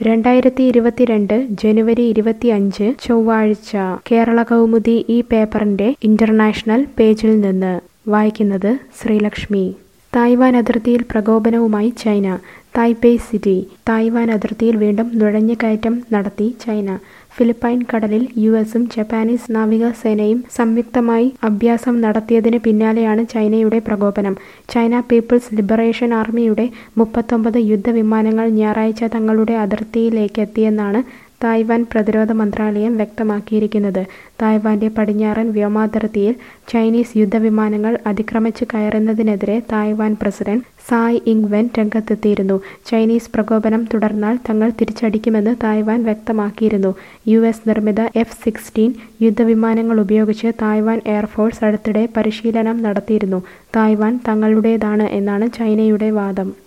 രണ്ടായിരത്തി ഇരുപത്തിരണ്ട് ജനുവരി ഇരുപത്തിയഞ്ച് ചൊവ്വാഴ്ച കേരള കൗമുദി ഈ പേപ്പറിന്റെ ഇന്റർനാഷണൽ പേജിൽ നിന്ന് വായിക്കുന്നത് ശ്രീലക്ഷ്മി തായ്വാൻ അതിർത്തിയിൽ പ്രകോപനവുമായി ചൈന തായ്പേയ് സിറ്റി തായ്വാൻ അതിർത്തിയിൽ വീണ്ടും നുഴഞ്ഞുകയറ്റം നടത്തി ചൈന ഫിലിപ്പൈൻ കടലിൽ യു എസും ജപ്പാനീസ് നാവികസേനയും സംയുക്തമായി അഭ്യാസം നടത്തിയതിന് പിന്നാലെയാണ് ചൈനയുടെ പ്രകോപനം ചൈന പീപ്പിൾസ് ലിബറേഷൻ ആർമിയുടെ മുപ്പത്തൊമ്പത് യുദ്ധവിമാനങ്ങൾ ഞായറാഴ്ച തങ്ങളുടെ അതിർത്തിയിലേക്കെത്തിയെന്നാണ് തായ്വാൻ പ്രതിരോധ മന്ത്രാലയം വ്യക്തമാക്കിയിരിക്കുന്നത് തായ്വാന്റെ പടിഞ്ഞാറൻ വ്യോമാതിർത്തിയിൽ ചൈനീസ് യുദ്ധവിമാനങ്ങൾ അതിക്രമിച്ച് കയറുന്നതിനെതിരെ തായ്വാൻ പ്രസിഡന്റ് സായ് ഇങ് വെൻ രംഗത്തെത്തിയിരുന്നു ചൈനീസ് പ്രകോപനം തുടർന്നാൽ തങ്ങൾ തിരിച്ചടിക്കുമെന്ന് തായ്വാൻ വ്യക്തമാക്കിയിരുന്നു യു എസ് നിർമ്മിത എഫ് സിക്സ്റ്റീൻ യുദ്ധവിമാനങ്ങൾ ഉപയോഗിച്ച് തായ്വാൻ എയർഫോഴ്സ് അടുത്തിടെ പരിശീലനം നടത്തിയിരുന്നു തായ്വാൻ തങ്ങളുടേതാണ് എന്നാണ് ചൈനയുടെ വാദം